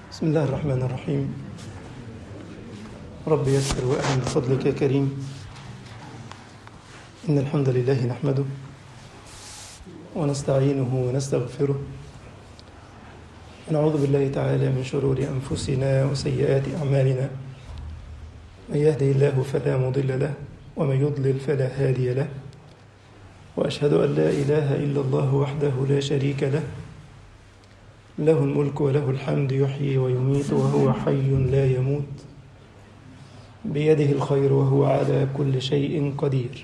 بسم الله الرحمن الرحيم رب يسر وأعن بفضلك يا كريم إن الحمد لله نحمده ونستعينه ونستغفره ونعوذ بالله تعالى من شرور أنفسنا وسيئات أعمالنا من يهده الله فلا مضل له ومن يضلل فلا هادي له وأشهد أن لا إله إلا الله وحده لا شريك له له الملك وله الحمد يحيي ويميت وهو حي لا يموت بيده الخير وهو على كل شيء قدير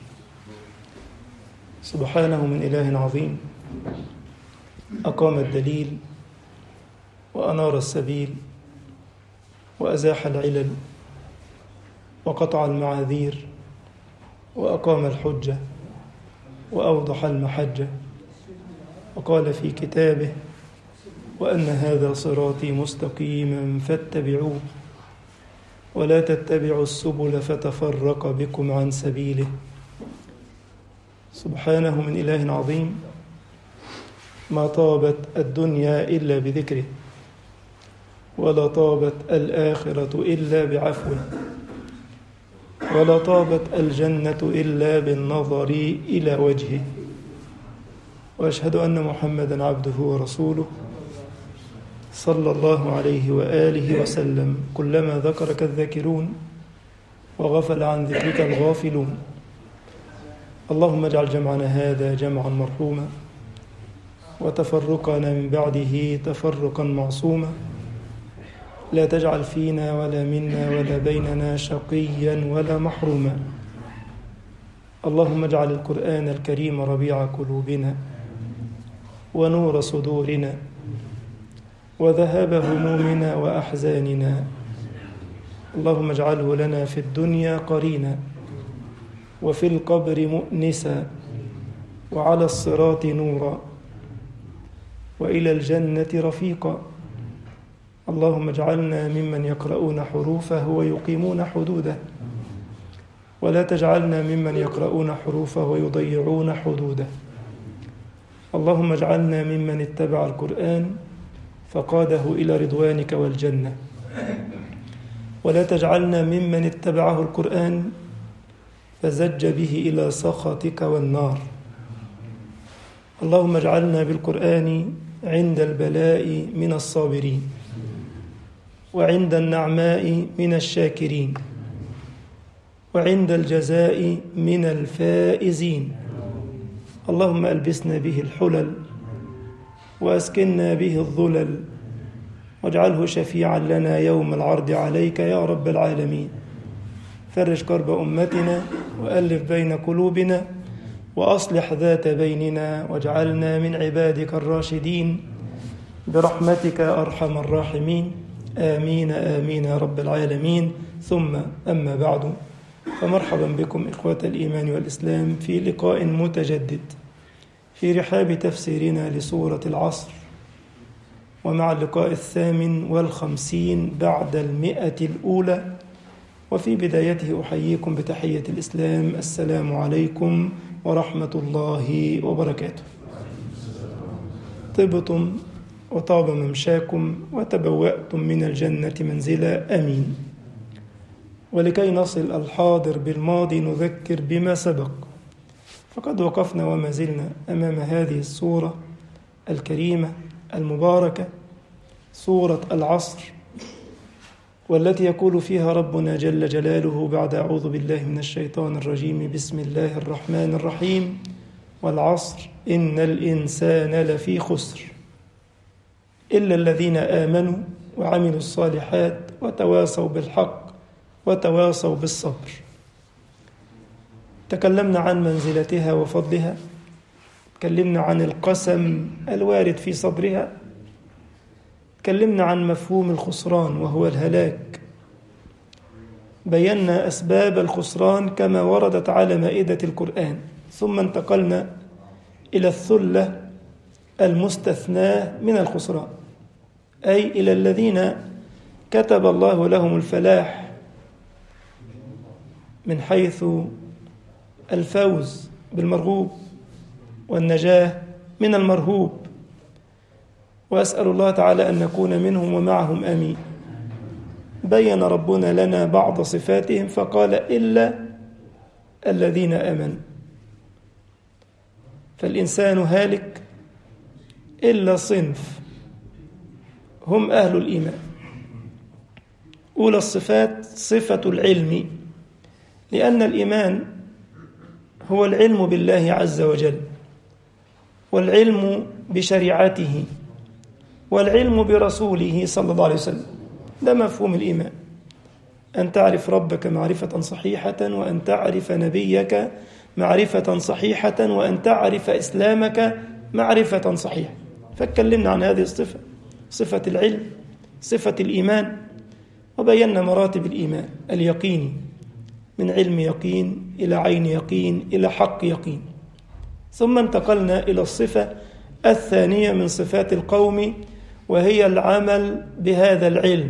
سبحانه من إله عظيم أقام الدليل وأنار السبيل وأزاح العلل وقطع المعاذير وأقام الحجة وأوضح المحجة وقال في كتابه وأن هذا صراطي مستقيما فاتبعوه ولا تتبعوا السبل فتفرق بكم عن سبيله سبحانه من إله عظيم ما طابت الدنيا إلا بذكره ولا طابت الآخرة إلا بعفوه ولا طابت الجنة إلا بالنظر إلى وجهه وأشهد أن محمدا عبده ورسوله صلى الله عليه وآله وسلم كلما ذكرك الذاكرون وغفل عن ذكرك الغافلون اللهم اجعل جمعنا هذا جمعا مرحوما وتفرقنا من بعده تفرقا معصوما لا تجعل فينا ولا منا ولا بيننا شقيا ولا محروما اللهم اجعل القرآن الكريم ربيع قلوبنا ونور صدورنا وذهاب همومنا وأحزاننا اللهم اجعله لنا في الدنيا قرينا وفي القبر مؤنسا وعلى الصراط نورا وإلى الجنة رفيقا اللهم اجعلنا ممن يقرؤون حروفه ويقيمون حدوده ولا تجعلنا ممن يقرؤون حروفه ويضيعون حدوده اللهم اجعلنا ممن اتبع القرآن فقاده إلى رضوانك والجنة ولا تجعلنا ممن اتبعه القرآن فزج به إلى سخطك والنار اللهم اجعلنا بالقرآن عند البلاء من الصابرين وعند النعماء من الشاكرين وعند الجزاء من الفائزين اللهم ألبسنا به الحلل وأسكننا به الظلل واجعله شفيعا لنا يوم العرض عليك يا رب العالمين فرج كرب أمتنا وألف بين قلوبنا وأصلح ذات بيننا واجعلنا من عبادك الراشدين برحمتك أرحم الراحمين آمين آمين يا رب العالمين ثم أما بعد فمرحبا بكم إخوة الإيمان والإسلام في لقاء متجدد في رحاب تفسيرنا لسورة العصر ومع اللقاء الثامن والخمسين بعد المئة الأولى وفي بدايته أحييكم بتحية الإسلام السلام عليكم ورحمة الله وبركاته طبتم وطاب ممشاكم وتبوأتم من الجنة منزلا أمين ولكي نصل الحاضر بالماضي نذكر بما سبق فقد وقفنا وما زلنا أمام هذه السورة الكريمة المباركة سورة العصر والتي يقول فيها ربنا جل جلاله بعد أعوذ بالله من الشيطان الرجيم بسم الله الرحمن الرحيم والعصر إن الإنسان لفي خسر إلا الذين آمنوا وعملوا الصالحات وتواصوا بالحق وتواصوا بالصبر تكلمنا عن منزلتها وفضلها تكلمنا عن القسم الوارد في صدرها تكلمنا عن مفهوم الخسران وهو الهلاك بينا أسباب الخسران كما وردت على مائدة القرآن ثم انتقلنا إلى الثلة المستثناة من الخسران أي إلى الذين كتب الله لهم الفلاح من حيث الفوز بالمرغوب والنجاة من المرهوب وأسأل الله تعالى أن نكون منهم ومعهم أمين بين ربنا لنا بعض صفاتهم فقال إلا الذين آمنوا فالإنسان هالك إلا صنف هم أهل الإيمان أولى الصفات صفة العلم لأن الإيمان هو العلم بالله عز وجل والعلم بشريعته والعلم برسوله صلى الله عليه وسلم ده مفهوم الإيمان أن تعرف ربك معرفة صحيحة وأن تعرف نبيك معرفة صحيحة وأن تعرف إسلامك معرفة صحيحة فاتكلمنا عن هذه الصفة صفة العلم صفة الإيمان وبينا مراتب الإيمان اليقيني من علم يقين إلى عين يقين إلى حق يقين ثم انتقلنا إلى الصفة الثانية من صفات القوم وهي العمل بهذا العلم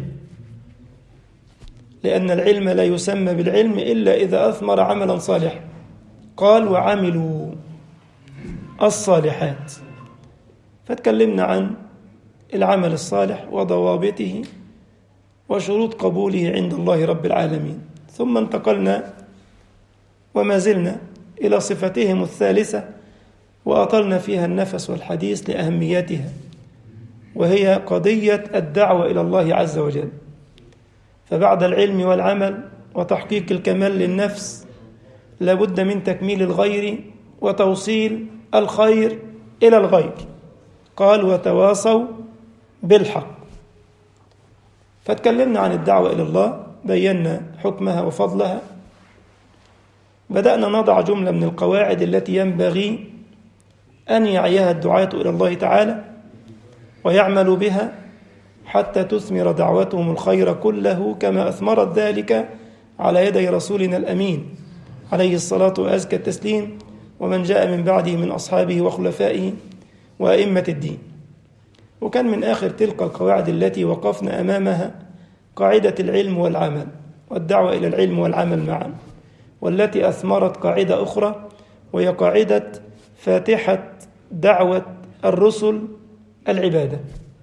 لأن العلم لا يسمى بالعلم إلا إذا أثمر عملا صالحا قال وعملوا الصالحات فتكلمنا عن العمل الصالح وضوابطه وشروط قبوله عند الله رب العالمين ثم انتقلنا وما زلنا إلى صفتهم الثالثة وأطلنا فيها النفس والحديث لأهميتها وهي قضية الدعوة إلى الله عز وجل فبعد العلم والعمل وتحقيق الكمال للنفس لابد من تكميل الغير وتوصيل الخير إلى الغير قال وتواصوا بالحق فتكلمنا عن الدعوة إلى الله بينا حكمها وفضلها بدأنا نضع جملة من القواعد التي ينبغي أن يعيها الدعاة إلى الله تعالى ويعملوا بها حتى تثمر دعوتهم الخير كله كما أثمرت ذلك على يدي رسولنا الأمين عليه الصلاة وأزكى التسليم ومن جاء من بعده من أصحابه وخلفائه وأئمة الدين وكان من آخر تلك القواعد التي وقفنا أمامها قاعدة العلم والعمل والدعوة إلى العلم والعمل معا والتي أثمرت قاعدة أخرى وهي قاعدة فاتحة دعوة الرسل العبادة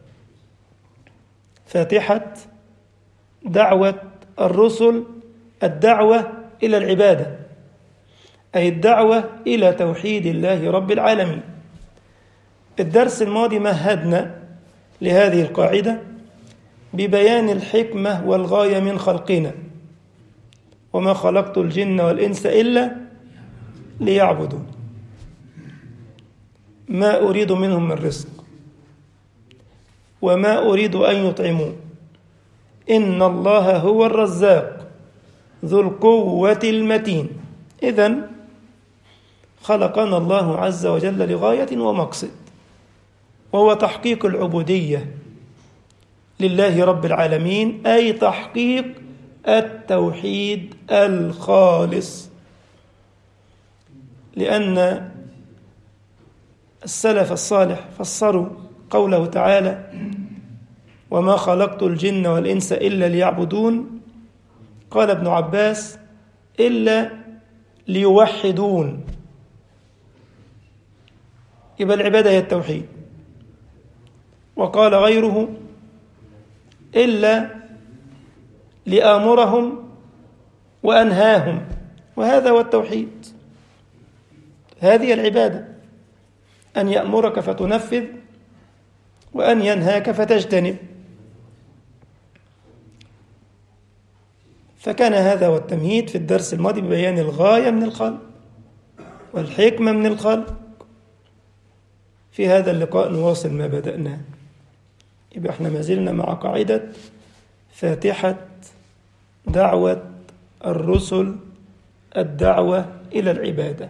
فاتحة دعوة الرسل الدعوة إلى العبادة أي الدعوة إلى توحيد الله رب العالمين الدرس الماضي مهدنا لهذه القاعدة ببيان الحكمة والغاية من خلقنا وما خلقت الجن والإنس إلا ليعبدون ما أريد منهم من رزق وما أريد أن يطعمون إن الله هو الرزاق ذو القوة المتين إذا خلقنا الله عز وجل لغاية ومقصد وهو تحقيق العبودية لله رب العالمين أي تحقيق التوحيد الخالص لأن السلف الصالح فسروا قوله تعالى وما خلقت الجن والإنس إلا ليعبدون قال ابن عباس إلا ليوحدون يبقى العبادة هي التوحيد وقال غيره إلا لآمرهم وأنهاهم وهذا هو التوحيد هذه العبادة أن يأمرك فتنفذ وأن ينهاك فتجتنب فكان هذا هو التمهيد في الدرس الماضي ببيان الغاية من الخلق والحكمة من الخلق في هذا اللقاء نواصل ما بدأناه يبقى احنا ما زلنا مع قاعدة فاتحة دعوة الرسل الدعوة إلى العبادة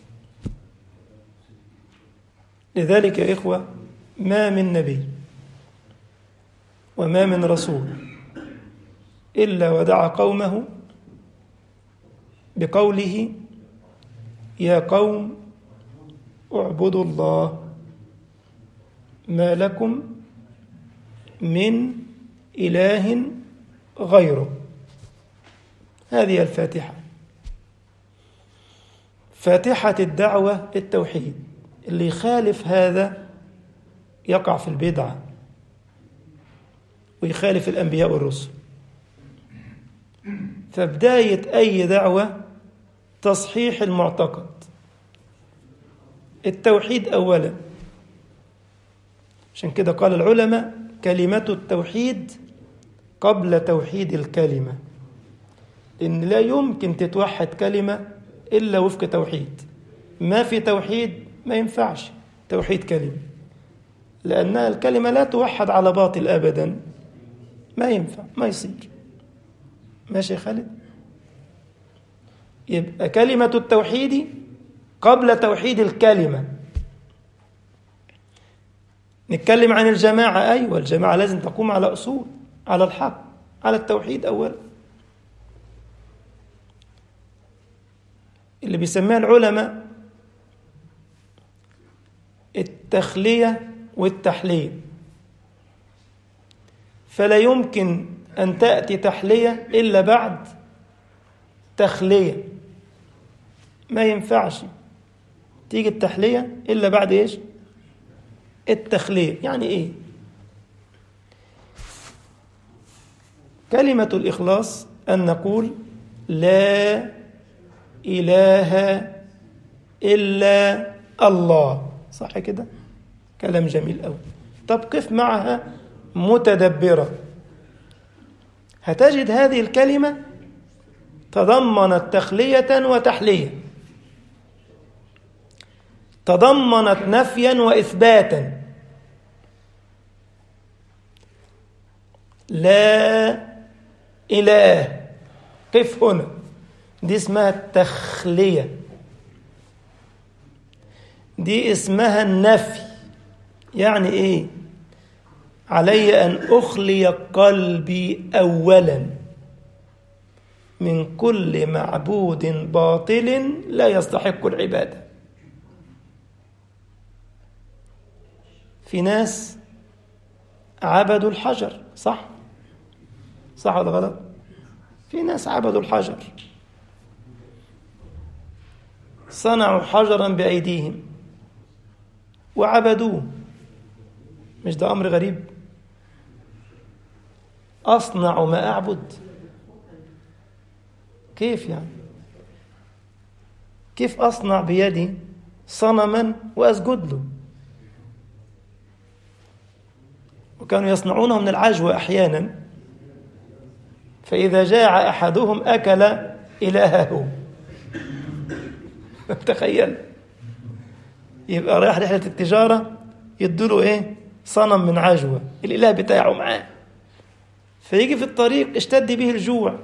لذلك يا إخوة ما من نبي وما من رسول إلا ودعا قومه بقوله يا قوم اعبدوا الله ما لكم من إله غيره هذه الفاتحة فاتحة الدعوة التوحيد اللي يخالف هذا يقع في البدعة ويخالف الأنبياء والرسل فبداية أي دعوة تصحيح المعتقد التوحيد أولا عشان كده قال العلماء كلمة التوحيد قبل توحيد الكلمة لأن لا يمكن تتوحد كلمة إلا وفق توحيد ما في توحيد ما ينفعش توحيد كلمة لأنها الكلمة لا توحد على باطل أبدا ما ينفع ما يصير ماشي يا خالد يبقى كلمة التوحيد قبل توحيد الكلمة نتكلم عن الجماعة أيوة الجماعة لازم تقوم على أصول على الحق على التوحيد أولا اللي بيسميها العلماء التخلية والتحلية فلا يمكن أن تأتي تحلية إلا بعد تخلية ما ينفعش تيجي التحلية إلا بعد إيش التخلية يعني إيه كلمة الإخلاص أن نقول لا إله إلا الله صح كده كلام جميل أوي طب قف معها متدبرة هتجد هذه الكلمة تضمنت تخلية وتحلية تضمنت نفيا وإثباتا لا إله قف هنا دي اسمها التخلية دي اسمها النفي يعني ايه علي ان اخلي قلبي اولا من كل معبود باطل لا يستحق العباده في ناس عبدوا الحجر صح صح ولا غلط في ناس عبدوا الحجر صنعوا حجرا بايديهم وعبدوه مش ده امر غريب اصنع ما اعبد كيف يعني كيف اصنع بيدي صنما واسجد له وكانوا يصنعونه من العجوة أحيانا فإذا جاع أحدهم أكل إلهه تخيل يبقى رايح رحلة التجارة يدوله إيه صنم من عجوة الإله بتاعه معاه فيجي في الطريق اشتد به الجوع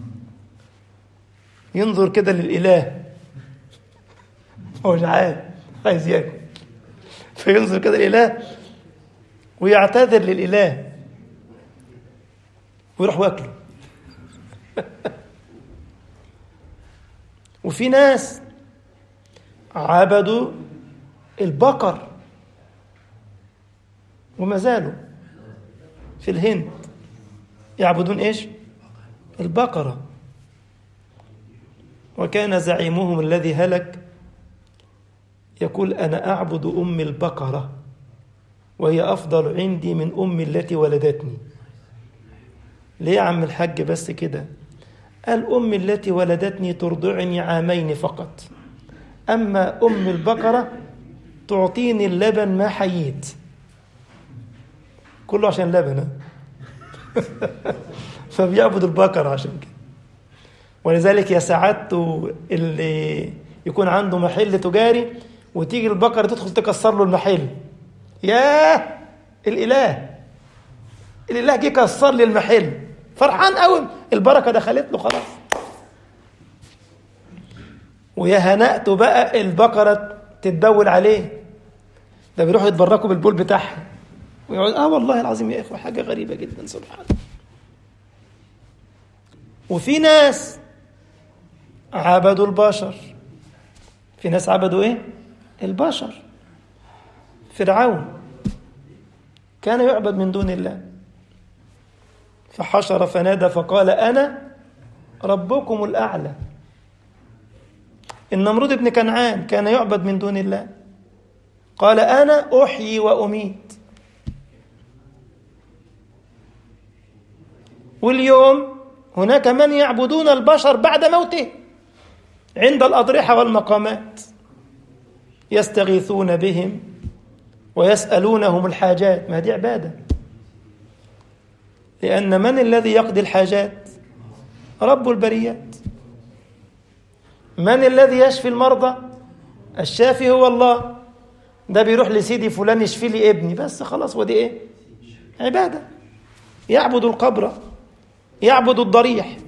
ينظر كده للإله هو جعان عايز ياكل فينظر كده للإله ويعتذر للإله ويروح واكله وفي ناس عبدوا البقر وما زالوا في الهند يعبدون ايش البقرة وكان زعيمهم الذي هلك يقول أنا أعبد أم البقرة وهي أفضل عندي من أمي التي ولدتني ليه يا عم الحاج بس كده قال أمي التي ولدتني ترضعني عامين فقط أما أم البقرة تعطيني اللبن ما حييت كله عشان لبن فبيعبد البقرة عشان كده ولذلك يا سعادته اللي يكون عنده محل تجاري وتيجي البقرة تدخل تكسر له المحل ياه الإله الإله جه كسر لي المحل فرحان قوي البركة دخلت له خلاص ويا هنأته بقى البقرة تتبول عليه ده بيروحوا يتبركوا بالبول بتاعها ويقعد اه والله العظيم يا اخوه حاجه غريبه جدا سبحان وفي ناس عبدوا البشر في ناس عبدوا ايه البشر فرعون كان يعبد من دون الله فحشر فنادى فقال انا ربكم الاعلى النمرود بن كنعان كان يعبد من دون الله قال انا احيي واميت واليوم هناك من يعبدون البشر بعد موته عند الأضرحة والمقامات يستغيثون بهم ويسألونهم الحاجات ما دي عبادة لأن من الذي يقضي الحاجات رب البريات من الذي يشفي المرضى الشافي هو الله ده بيروح لسيدي فلان يشفي لي ابني بس خلاص ودي ايه عبادة يعبد القبر يعبد الضريح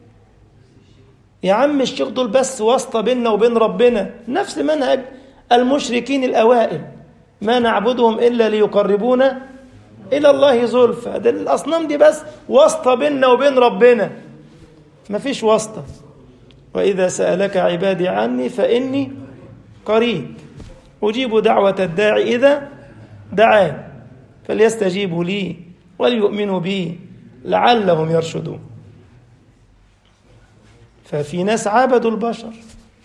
يا عم الشيخ دول بس واسطة بيننا وبين ربنا نفس منهج المشركين الأوائل ما نعبدهم إلا ليقربونا إلى الله زلفى ده الأصنام دي بس واسطة بيننا وبين ربنا مفيش واسطة وإذا سألك عبادي عني فإني قريب أجيب دعوة الداعي إذا دعان فليستجيبوا لي وليؤمنوا بي لعلهم يرشدون ففي ناس عبدوا البشر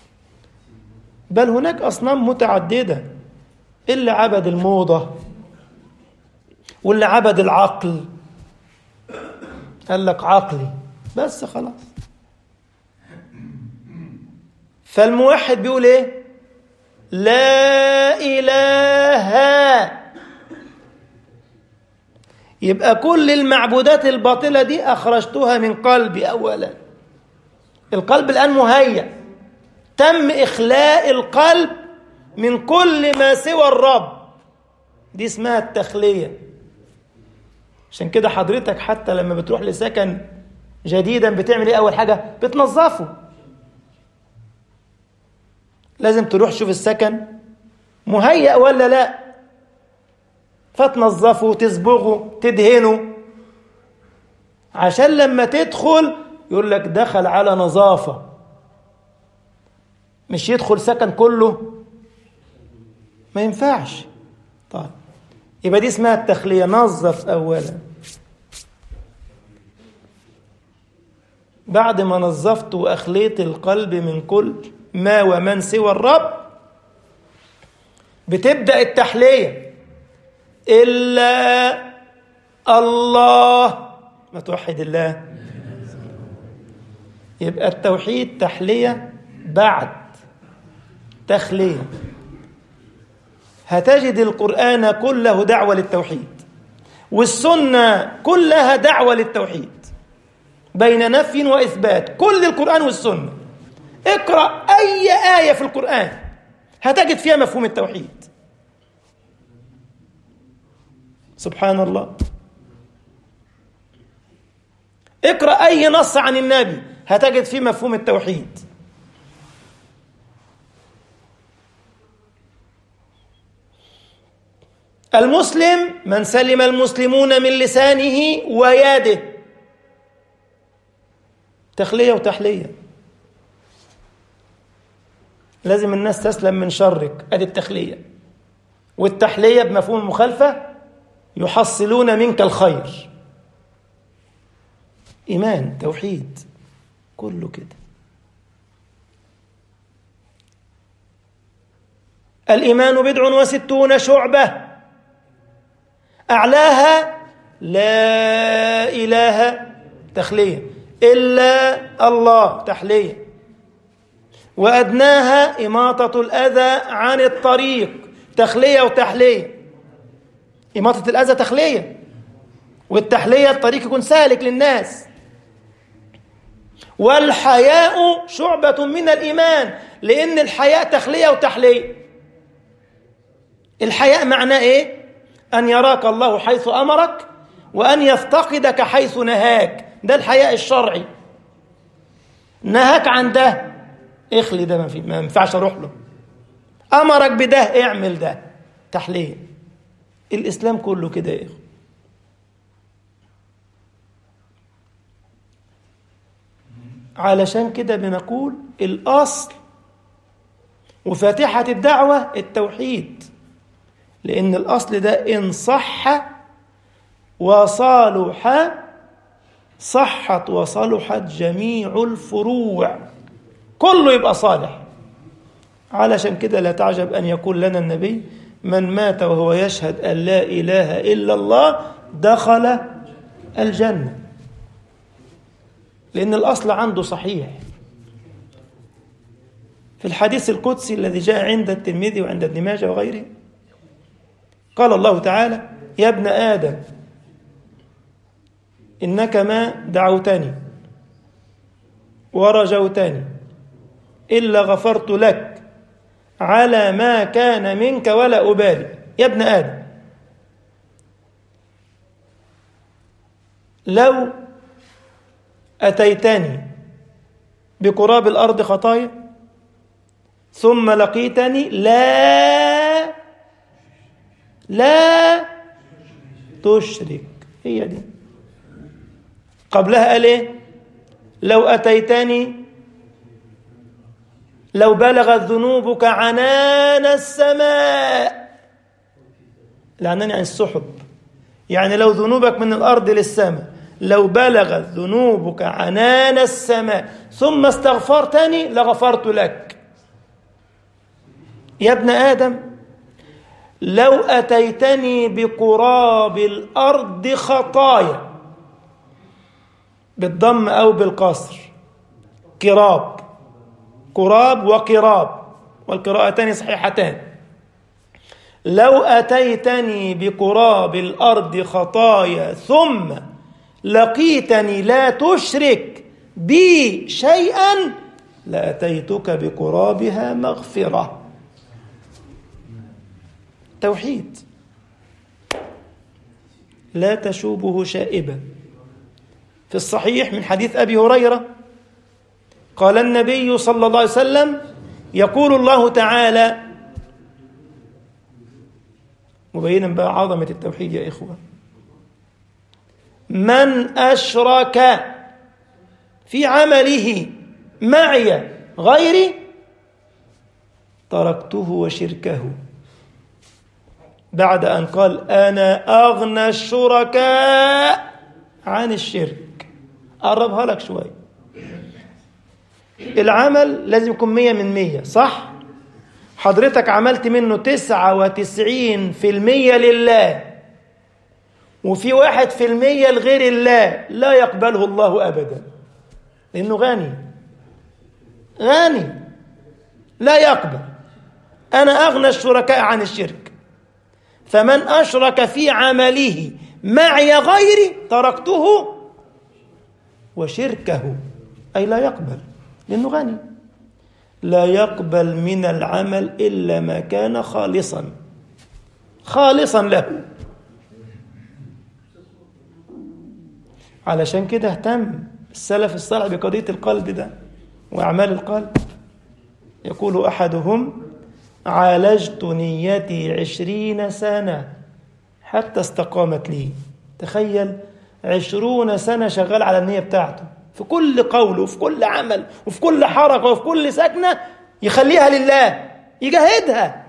بل هناك أصنام متعددة اللي عبد الموضة واللي عبد العقل قال لك عقلي بس خلاص فالموحد بيقول ايه لا اله يبقى كل المعبودات الباطله دي اخرجتها من قلبي اولا القلب الان مهيأ تم اخلاء القلب من كل ما سوى الرب دي اسمها التخليه عشان كده حضرتك حتى لما بتروح لسكن جديدا بتعمل ايه اول حاجه بتنظفه لازم تروح تشوف السكن مهيأ ولا لا فتنظفه تصبغه تدهنه عشان لما تدخل يقول لك دخل على نظافة مش يدخل سكن كله ما ينفعش طيب يبقى دي اسمها التخلية نظف أولا بعد ما نظفت وأخليت القلب من كل ما ومن سوى الرب بتبدأ التحلية إلا الله ما توحد الله يبقى التوحيد تحلية بعد تخلية هتجد القرآن كله دعوة للتوحيد والسنة كلها دعوة للتوحيد بين نفي وإثبات كل القرآن والسنة اقرأ أي آية في القرآن هتجد فيها مفهوم التوحيد سبحان الله اقرأ أي نص عن النبي هتجد فيه مفهوم التوحيد المسلم من سلم المسلمون من لسانه ويده تخلية وتحلية لازم الناس تسلم من شرك ادي التخلية والتحلية بمفهوم المخالفة يحصلون منك الخير إيمان توحيد كله كده الإيمان بضع وستون شعبة أعلاها لا إله تخلية إلا الله تحلية وأدناها إماطة الأذى عن الطريق تخلية وتحلية إماطة الأذى تخلية والتحلية الطريق يكون سالك للناس والحياء شعبة من الإيمان لأن الحياء تخلية وتحلية الحياء معناه إيه؟ أن يراك الله حيث أمرك وأن يفتقدك حيث نهاك ده الحياء الشرعي نهاك عن ده اخلي ده ما, في ما ينفعش اروح له امرك بده اعمل ده تحليه الاسلام كله كده يا اخو علشان كده بنقول الاصل وفاتحه الدعوه التوحيد لان الاصل ده ان صح وصالح صحت وصلحت جميع الفروع كله يبقى صالح علشان كده لا تعجب أن يقول لنا النبي من مات وهو يشهد أن لا إله إلا الله دخل الجنة لأن الأصل عنده صحيح في الحديث القدسي الذي جاء عند الترمذي وعند ابن ماجه وغيره قال الله تعالى يا ابن آدم إنك ما دعوتني ورجوتني إلا غفرت لك على ما كان منك ولا أبالي يا ابن آدم لو أتيتني بقراب الأرض خطايا ثم لقيتني لا لا تشرك هي دي قبلها قال ايه لو أتيتني لو بلغت ذنوبك عنان السماء العنان يعني السحب يعني لو ذنوبك من الأرض للسماء لو بلغت ذنوبك عنان السماء ثم استغفرتني لغفرت لك يا ابن آدم لو أتيتني بقراب الأرض خطايا بالضم أو بالقصر كراب قراب وقراب والقراءتان صحيحتان لو أتيتني بقراب الأرض خطايا ثم لقيتني لا تشرك بي شيئا لأتيتك بقرابها مغفرة توحيد لا تشوبه شائبة في الصحيح من حديث أبي هريرة قال النبي صلى الله عليه وسلم يقول الله تعالى مبينا بقى عظمة التوحيد يا إخوة من أشرك في عمله معي غيري تركته وشركه بعد أن قال أنا أغنى الشركاء عن الشرك قربها لك شوية العمل لازم يكون مية من مية صح؟ حضرتك عملت منه تسعة وتسعين في المية لله وفي واحد في المية لغير الله لا يقبله الله أبدا لأنه غني غني لا يقبل أنا أغنى الشركاء عن الشرك فمن أشرك في عمله معي غيري تركته وشركه أي لا يقبل لأنه غني لا يقبل من العمل إلا ما كان خالصا خالصا له علشان كده اهتم السلف الصالح بقضية القلب ده وأعمال القلب يقول أحدهم عالجت نيتي عشرين سنة حتى استقامت لي تخيل عشرون سنة شغال على النية بتاعته في كل قول وفي كل عمل وفي كل حركة وفي كل سكنة يخليها لله يجاهدها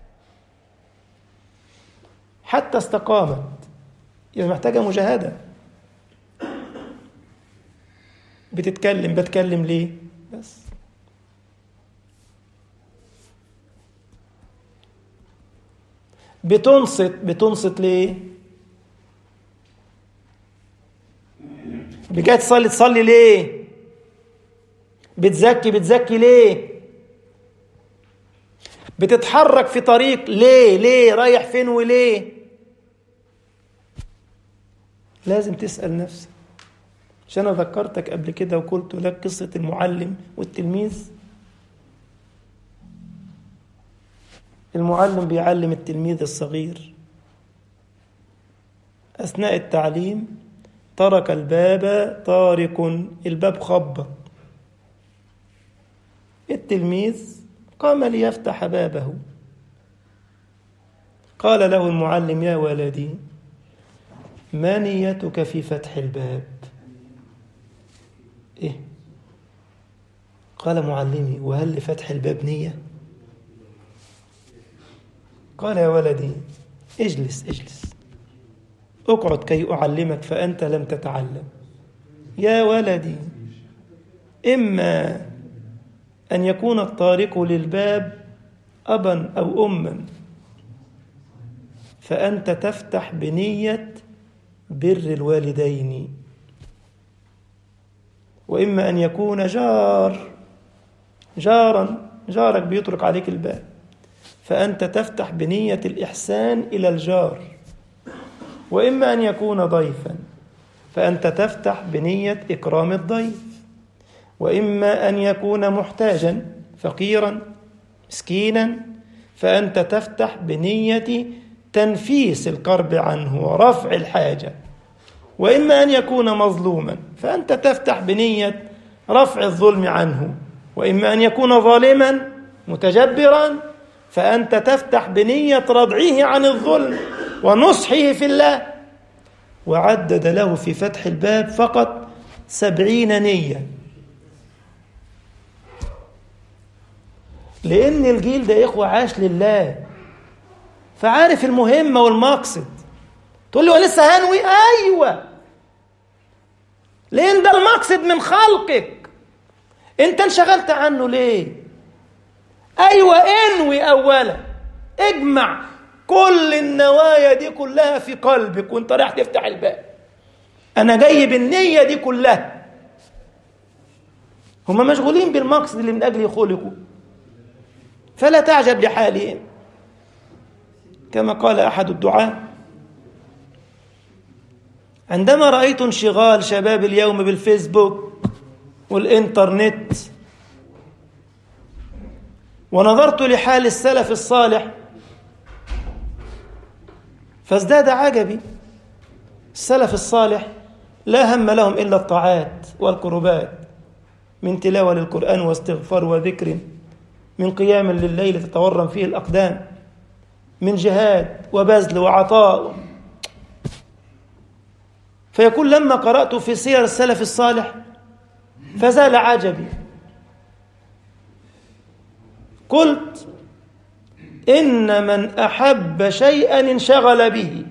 حتى استقامت يبقى محتاجة مجاهدة بتتكلم بتكلم ليه بس بتنصت بتنصت ليه بجاي تصلي تصلي ليه بتزكي بتزكي ليه بتتحرك في طريق ليه ليه رايح فين وليه لازم تسأل نفسك عشان انا ذكرتك قبل كده وقلت لك قصة المعلم والتلميذ المعلم بيعلم التلميذ الصغير أثناء التعليم ترك الباب طارق الباب خبط التلميذ قام ليفتح بابه قال له المعلم يا ولدي ما نيتك في فتح الباب إيه قال معلمي وهل لفتح الباب نية قال يا ولدي اجلس اجلس اقعد كي أعلمك فأنت لم تتعلم يا ولدي إما أن يكون الطارق للباب أبا أو أما فأنت تفتح بنية بر الوالدين وإما أن يكون جار جارا جارك بيطرق عليك الباب فأنت تفتح بنية الإحسان إلى الجار وإما أن يكون ضيفا فأنت تفتح بنية إكرام الضيف وإما أن يكون محتاجا فقيرا مسكينا فأنت تفتح بنية تنفيس الكرب عنه ورفع الحاجة وإما أن يكون مظلوما فأنت تفتح بنية رفع الظلم عنه وإما أن يكون ظالما متجبرا فأنت تفتح بنية ردعه عن الظلم ونصحه في الله وعدد له في فتح الباب فقط سبعين نية لأن الجيل ده إخوة عاش لله فعارف المهمة والمقصد تقول لي ولسه هنوي أيوة لأن ده المقصد من خلقك أنت انشغلت عنه ليه أيوة انوي أولا اجمع كل النوايا دي كلها في قلبك وانت رايح تفتح الباب أنا جاي بالنية دي كلها هم مشغولين بالمقصد اللي من أجله خلقوا فلا تعجب لحالهم كما قال أحد الدعاة عندما رأيت انشغال شباب اليوم بالفيسبوك والإنترنت ونظرت لحال السلف الصالح فازداد عجبي السلف الصالح لا هم لهم إلا الطاعات والقربات من تلاوة للقرآن واستغفار وذكر من قيام لليل تتورم فيه الأقدام من جهاد وبذل وعطاء فيقول لما قرأت في سير السلف الصالح فزال عجبي قلت إن من أحب شيئا انشغل به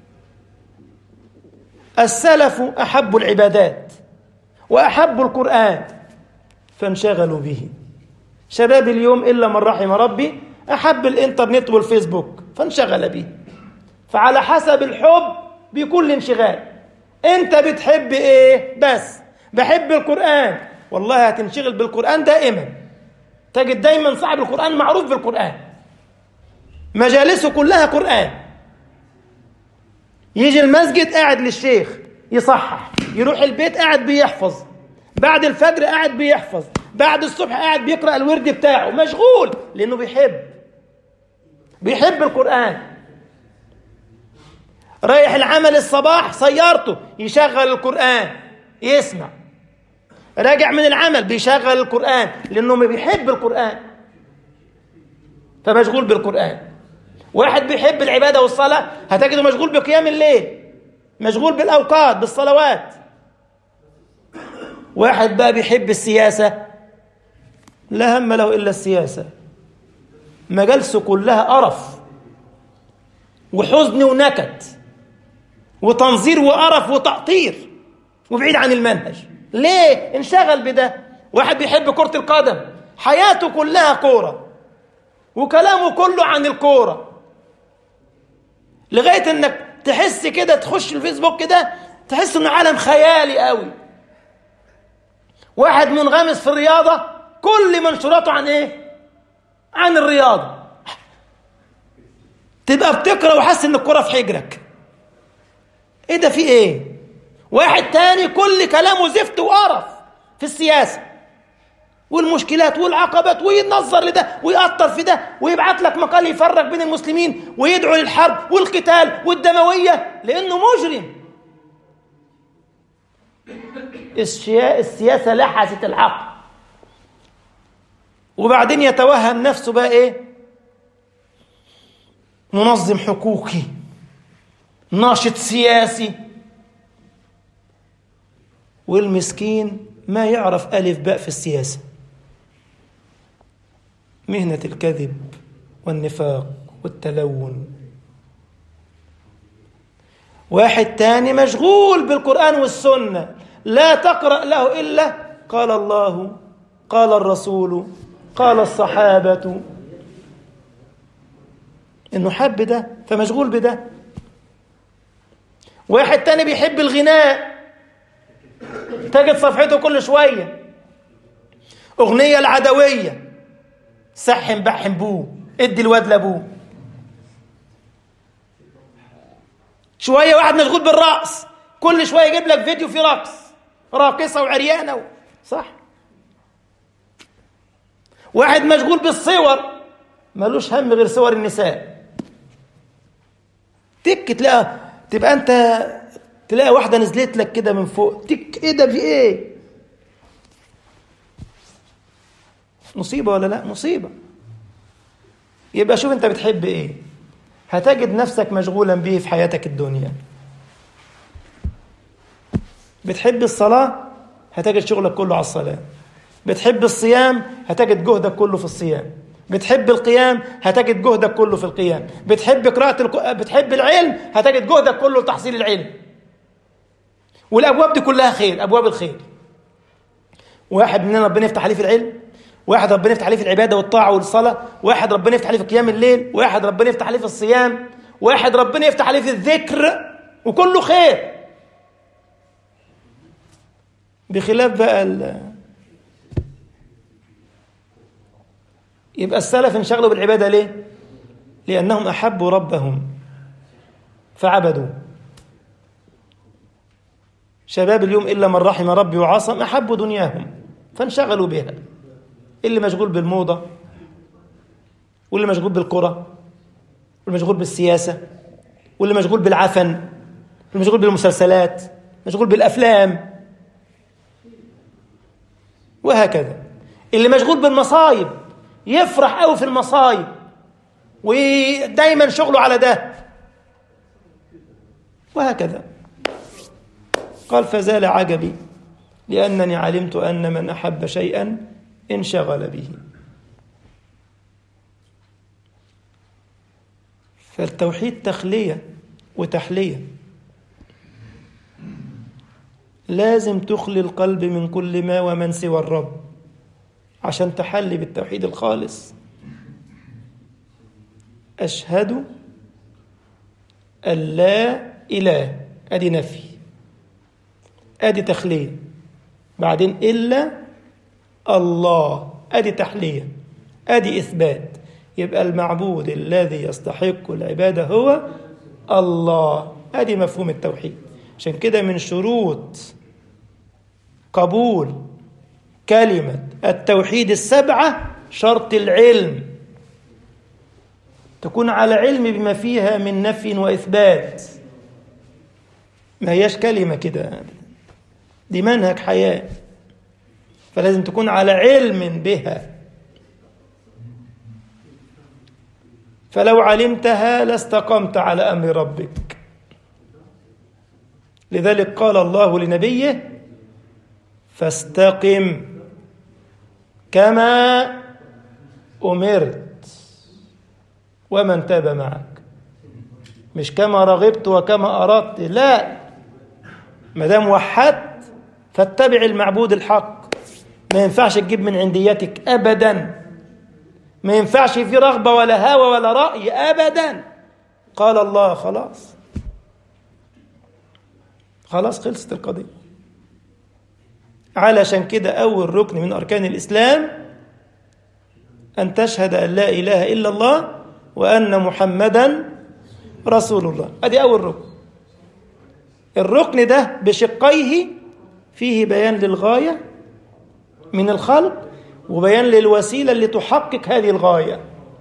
السلف أحب العبادات وأحب القرآن فانشغلوا به شباب اليوم إلا من رحم ربي أحب الإنترنت والفيسبوك فانشغل به فعلى حسب الحب بكل انشغال أنت بتحب إيه بس بحب القرآن والله هتنشغل بالقرآن دائما تجد دايما صاحب القرآن معروف بالقرآن مجالسه كلها قرآن يجي المسجد قاعد للشيخ يصحح يروح البيت قاعد بيحفظ بعد الفجر قاعد بيحفظ بعد الصبح قاعد بيقرأ الورد بتاعه مشغول لأنه بيحب بيحب القرآن رايح العمل الصباح سيارته يشغل القرآن يسمع راجع من العمل بيشغل القرآن لأنه بيحب القرآن فمشغول بالقرآن واحد بيحب العبادة والصلاة هتجده مشغول بقيام الليل مشغول بالأوقات بالصلوات واحد بقى بيحب السياسة لا هم له إلا السياسة مجالسه كلها قرف وحزن ونكد وتنظير وقرف وتقطير وبعيد عن المنهج ليه انشغل بده واحد بيحب كرة القدم حياته كلها كورة وكلامه كله عن الكورة لغاية انك تحس كده تخش الفيسبوك كده تحس انه عالم خيالي قوي واحد منغمس في الرياضة كل منشوراته عن ايه عن الرياضة تبقى بتقرا وحاسس ان الكرة في حجرك ايه ده في ايه واحد تاني كل كلامه زفت وقرف في السياسة والمشكلات والعقبات وينظر لده ويأطر في ده ويبعت لك مقال يفرق بين المسلمين ويدعو للحرب والقتال والدموية لأنه مجرم السياسة لحست العقل وبعدين يتوهم نفسه بقى ايه منظم حقوقي ناشط سياسي والمسكين ما يعرف ألف باء في السياسة مهنة الكذب والنفاق والتلون واحد تاني مشغول بالقرآن والسنة لا تقرأ له إلا قال الله قال الرسول قال الصحابة إنه حب ده فمشغول بده واحد تاني بيحب الغناء تجد صفحته كل شوية أغنية العدوية سحن بحن بوه ادي الواد لابوه شوية واحد مشغول بالرقص كل شوية يجيب لك فيديو فيه رقص راقصة وعريانة و... صح واحد مشغول بالصور ملوش هم غير صور النساء تك تلاقى تبقى انت تلاقي واحدة نزلت لك كده من فوق تك ايه ده في ايه مصيبة ولا لا مصيبة يبقى شوف انت بتحب ايه هتجد نفسك مشغولا به في حياتك الدنيا بتحب الصلاة هتجد شغلك كله على الصلاة بتحب الصيام هتجد جهدك كله في الصيام بتحب القيام هتجد جهدك كله في القيام بتحب قراءة الك... بتحب العلم هتجد جهدك كله لتحصيل العلم والأبواب دي كلها خير أبواب الخير واحد مننا ربنا يفتح عليه في العلم واحد ربنا يفتح عليه في العبادة والطاعة والصلاة واحد ربنا يفتح عليه في قيام الليل واحد ربنا يفتح عليه في الصيام واحد ربنا يفتح عليه في الذكر وكله خير بخلاف بقى ال... يبقى السلف انشغلوا بالعبادة ليه؟ لأنهم أحبوا ربهم فعبدوا شباب اليوم إلا من رحم ربي وعصم أحبوا دنياهم فانشغلوا بها اللي مشغول بالموضة واللي مشغول بالقرى واللي مشغول بالسياسة واللي مشغول بالعفن واللي مشغول بالمسلسلات مشغول بالأفلام وهكذا اللي مشغول بالمصايب يفرح قوي في المصايب ودايما شغله على ده وهكذا قال فزال عجبي لأنني علمت أن من أحب شيئا انشغل به فالتوحيد تخلية وتحلية لازم تخلي القلب من كل ما ومن سوى الرب عشان تحلي بالتوحيد الخالص أشهد أن لا إله أدي نفي أدي تخلية بعدين إلا الله أدي تحلية أدي إثبات يبقى المعبود الذي يستحق العبادة هو الله أدي مفهوم التوحيد عشان كده من شروط قبول كلمة التوحيد السبعة شرط العلم تكون على علم بما فيها من نفي وإثبات ما هياش كلمة كده دي منهج حياة فلازم تكون على علم بها فلو علمتها لاستقمت على أمر ربك لذلك قال الله لنبيه فاستقم كما أمرت ومن تاب معك مش كما رغبت وكما أردت لا ما دام وحدت فاتبع المعبود الحق ما ينفعش تجيب من عنديتك أبدا ما ينفعش في رغبة ولا هوى ولا رأي أبدا قال الله خلاص خلاص خلصت القضية علشان كده أول ركن من أركان الإسلام أن تشهد أن لا إله إلا الله وأن محمدا رسول الله أدي أول ركن الركن ده بشقيه فيه بيان للغاية من الخلق وبيان للوسيلة اللي تحقق هذه الغاية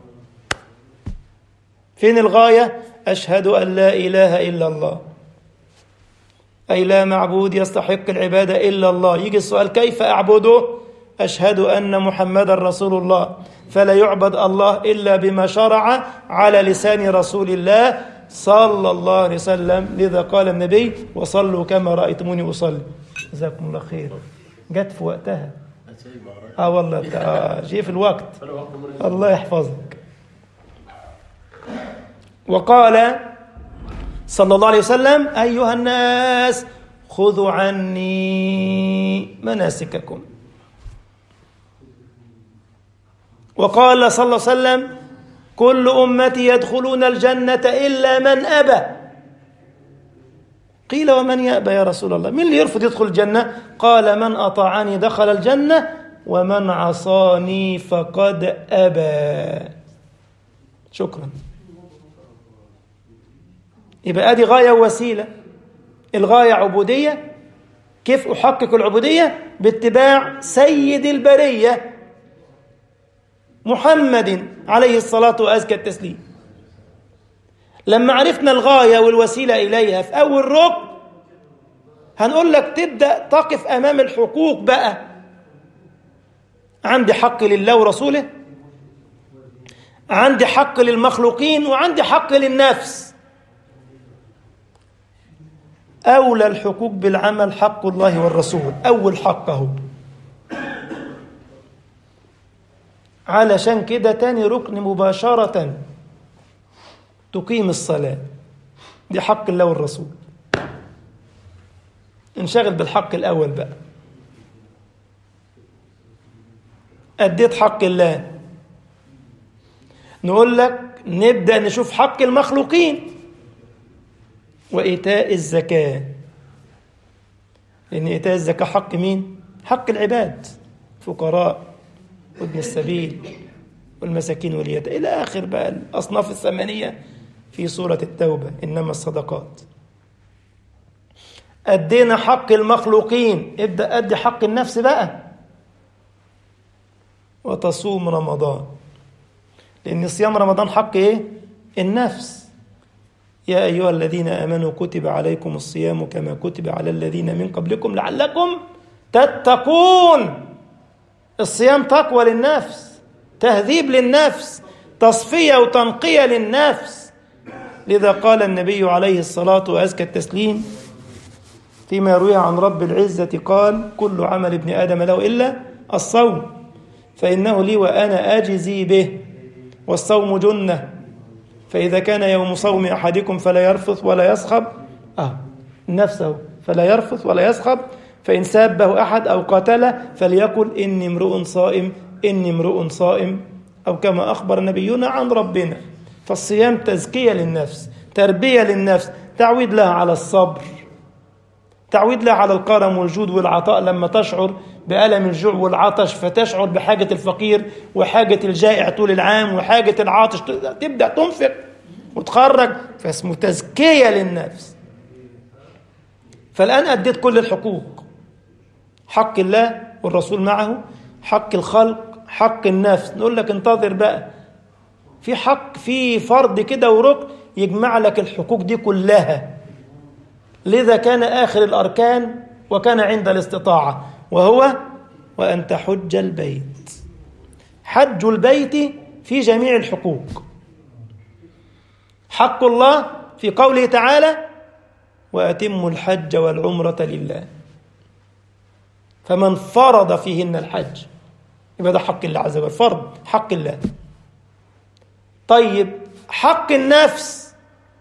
فين الغاية؟ أشهد أن لا إله إلا الله أي لا معبود يستحق العبادة إلا الله يجي السؤال كيف أعبده؟ أشهد أن محمد رسول الله فلا يعبد الله إلا بما شرع على لسان رسول الله صلى الله عليه وسلم لذا قال النبي وصلوا كما رأيتموني أصلي جزاكم الله خير جت في وقتها اه والله آه جي في الوقت الله يحفظك وقال صلى الله عليه وسلم أيها الناس خذوا عني مناسككم وقال صلى الله عليه وسلم كل أمتي يدخلون الجنة إلا من أبى قيل ومن يأبى يا رسول الله من اللي يرفض يدخل الجنة قال من أطاعني دخل الجنة ومن عصاني فقد أبى شكرا يبقى ادي غايه ووسيله الغايه عبوديه كيف احقق العبوديه باتباع سيد البريه محمد عليه الصلاه وازكى التسليم لما عرفنا الغايه والوسيله اليها في اول ركن هنقول لك تبدا تقف امام الحقوق بقى عندي حق لله ورسوله عندي حق للمخلوقين وعندي حق للنفس أولى الحقوق بالعمل حق الله والرسول أول حقه علشان كده تاني ركن مباشرة تقيم الصلاة دي حق الله والرسول انشغل بالحق الأول بقى أديت حق الله نقول لك نبدأ نشوف حق المخلوقين وإيتاء الزكاة لأن إيتاء الزكاة حق مين؟ حق العباد فقراء وابن السبيل والمساكين واليتامى إلى آخر بقى الأصناف الثمانية في سورة التوبة إنما الصدقات أدينا حق المخلوقين ابدأ أدي حق النفس بقى وتصوم رمضان لأن صيام رمضان حق إيه؟ النفس يا أيها الذين آمنوا كتب عليكم الصيام كما كتب على الذين من قبلكم لعلكم تتقون الصيام تقوى للنفس تهذيب للنفس تصفية وتنقية للنفس لذا قال النبي عليه الصلاة وأزكى التسليم فيما يرويه عن رب العزة قال كل عمل ابن آدم له إلا الصوم فإنه لي وأنا أجزي به والصوم جنة فإذا كان يوم صوم أحدكم فلا يرفث ولا يصخب آه نفسه فلا يرفث ولا يصخب فإن سابه أحد أو قاتله فليقل إني امرؤ صائم إني امرؤ صائم أو كما أخبر نبينا عن ربنا فالصيام تزكية للنفس تربية للنفس تعويد لها على الصبر تعويد لها على الكرم والجود والعطاء لما تشعر بألم الجوع والعطش فتشعر بحاجة الفقير وحاجة الجائع طول العام وحاجة العاطش تبدأ تنفق وتخرج فاسمه تزكية للنفس فالآن أديت كل الحقوق حق الله والرسول معه حق الخلق حق النفس نقول لك انتظر بقى في حق في فرض كده وركن يجمع لك الحقوق دي كلها لذا كان آخر الأركان وكان عند الاستطاعة وهو وأن تحج البيت حج البيت في جميع الحقوق حق الله في قوله تعالى وأتموا الحج والعمرة لله فمن فرض فيهن الحج يبقى ده حق الله عز وجل فرض حق الله طيب حق النفس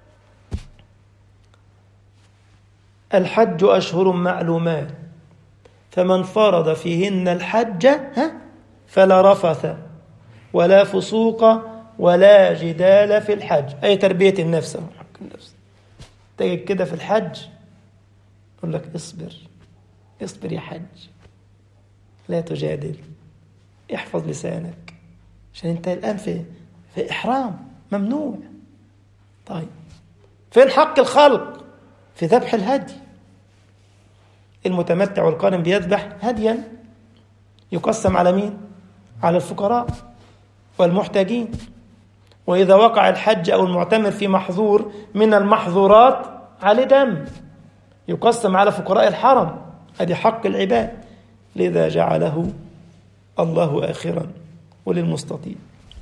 الحج أشهر معلومات فمن فرض فيهن الحج ها فلا رفث ولا فسوق ولا جدال في الحج أي تربية النفس حق النفس تجد كده في الحج يقول لك اصبر اصبر يا حج لا تجادل احفظ لسانك عشان انت الآن في في إحرام ممنوع طيب فين حق الخلق في ذبح الهدي المتمتع والقارن بيذبح هديا يقسم على مين على الفقراء والمحتاجين وإذا وقع الحج أو المعتمر في محظور من المحظورات عليه دم يقسم على فقراء الحرم هذه حق العباد لذا جعله الله آخرا وللمستطيع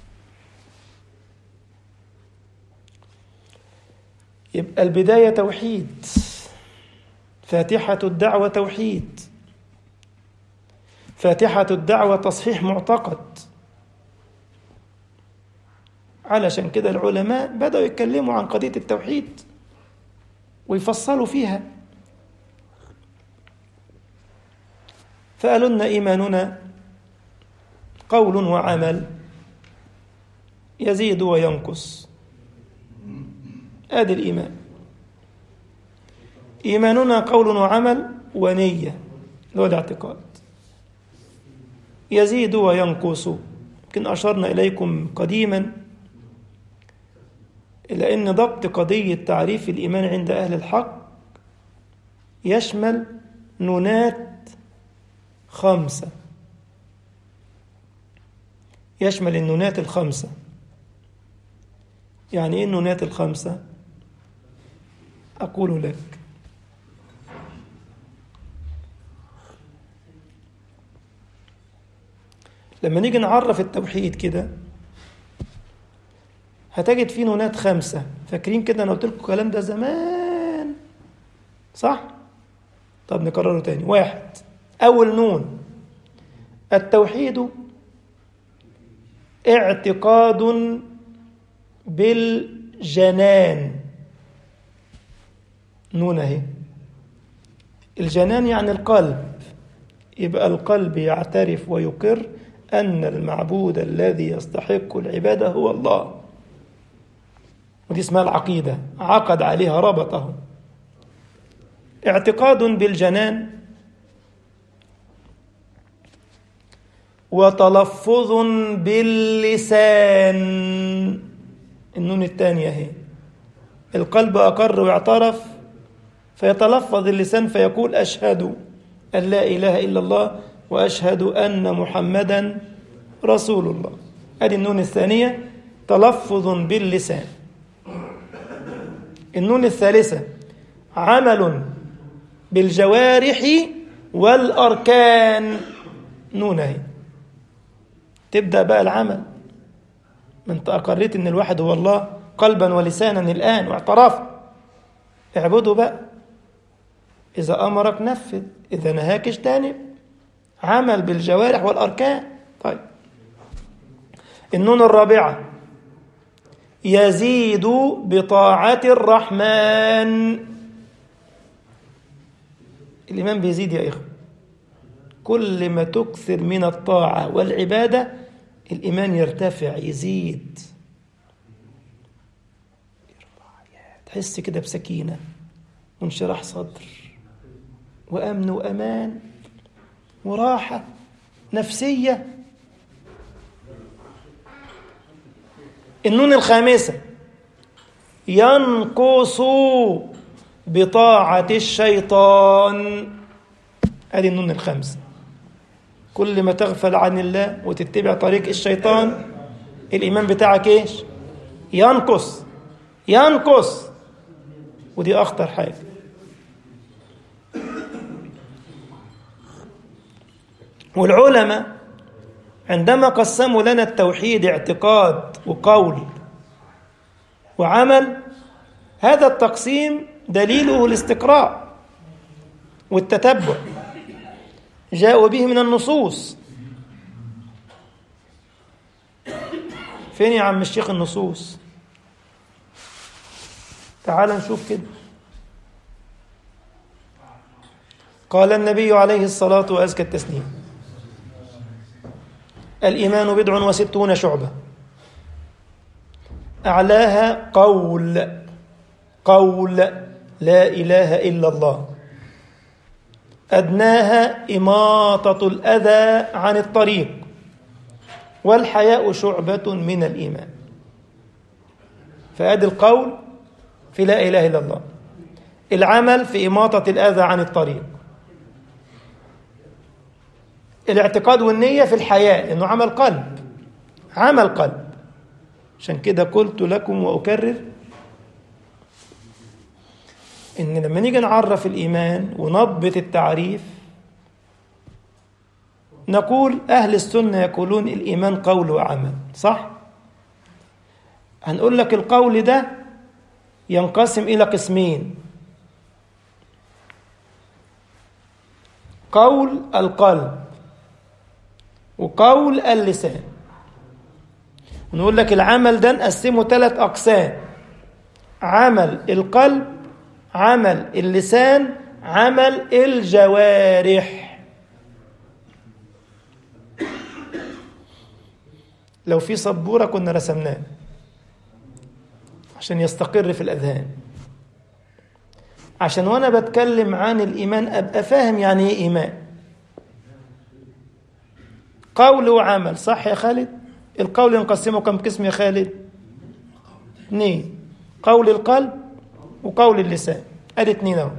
يبقى البداية توحيد فاتحة الدعوة توحيد فاتحة الدعوة تصحيح معتقد علشان كده العلماء بدأوا يتكلموا عن قضية التوحيد ويفصلوا فيها فقالوا لنا إيماننا قول وعمل يزيد وينقص ادي الايمان إيماننا قول وعمل ونية اللي هو الاعتقاد يزيد وينقص يمكن أشرنا إليكم قديما إلى أن ضبط قضية تعريف الإيمان عند أهل الحق يشمل نونات خمسة يشمل النونات الخمسة يعني إيه النونات الخمسة؟ أقول لك لما نيجي نعرف التوحيد كده هتجد فيه نونات خمسة فاكرين كده أنا قلت لكم الكلام ده زمان صح؟ طب نكرره تاني واحد أول نون التوحيد اعتقاد بالجنان نون اهي الجنان يعني القلب يبقى القلب يعترف ويقر أن المعبود الذي يستحق العبادة هو الله ودي اسمها العقيدة عقد عليها ربطه اعتقاد بالجنان وتلفظ باللسان النون الثانية هي القلب أقر واعترف فيتلفظ اللسان فيقول أشهد أن لا إله إلا الله وأشهد أن محمدا رسول الله هذه النون الثانية تلفظ باللسان النون الثالثة عمل بالجوارح والأركان نون اهي تبدأ بقى العمل ما انت أقريت ان الواحد هو الله قلبا ولسانا الآن واعترفت اعبده بقى إذا أمرك نفذ إذا نهاك اجتنب عمل بالجوارح والأركان طيب النون الرابعة يزيد بطاعة الرحمن الإيمان بيزيد يا إخوة كل ما تكثر من الطاعة والعبادة الإيمان يرتفع يزيد تحس كده بسكينة وانشراح صدر وأمن وأمان وراحة نفسية النون الخامسة ينقص بطاعة الشيطان هذه النون الخامسة كل ما تغفل عن الله وتتبع طريق الشيطان الإيمان بتاعك إيش ينقص ينقص ودي أخطر حاجة والعلماء عندما قسموا لنا التوحيد اعتقاد وقول وعمل هذا التقسيم دليله الاستقراء والتتبع جاءوا به من النصوص فين يا عم الشيخ النصوص تعال نشوف كده قال النبي عليه الصلاة وأزكى التسليم الإيمان بضع وستون شعبة أعلاها قول قول لا إله إلا الله أدناها إماطة الأذى عن الطريق والحياء شعبة من الإيمان فأدي القول في لا إله إلا الله العمل في إماطة الأذى عن الطريق الاعتقاد والنية في الحياة لأنه عمل قلب عمل قلب عشان كده قلت لكم وأكرر إن لما نيجي نعرف الإيمان ونضبط التعريف نقول أهل السنة يقولون الإيمان قول وعمل صح؟ هنقول لك القول ده ينقسم إلى قسمين قول القلب وقول اللسان نقول لك العمل ده نقسمه ثلاث أقسام عمل القلب عمل اللسان عمل الجوارح لو في سبورة كنا رسمناه عشان يستقر في الأذهان عشان وانا بتكلم عن الايمان ابقى فاهم يعني ايه ايمان قول وعمل صح يا خالد القول نقسمه كم قسم يا خالد اثنين قول القلب وقول اللسان ادي اتنين اهو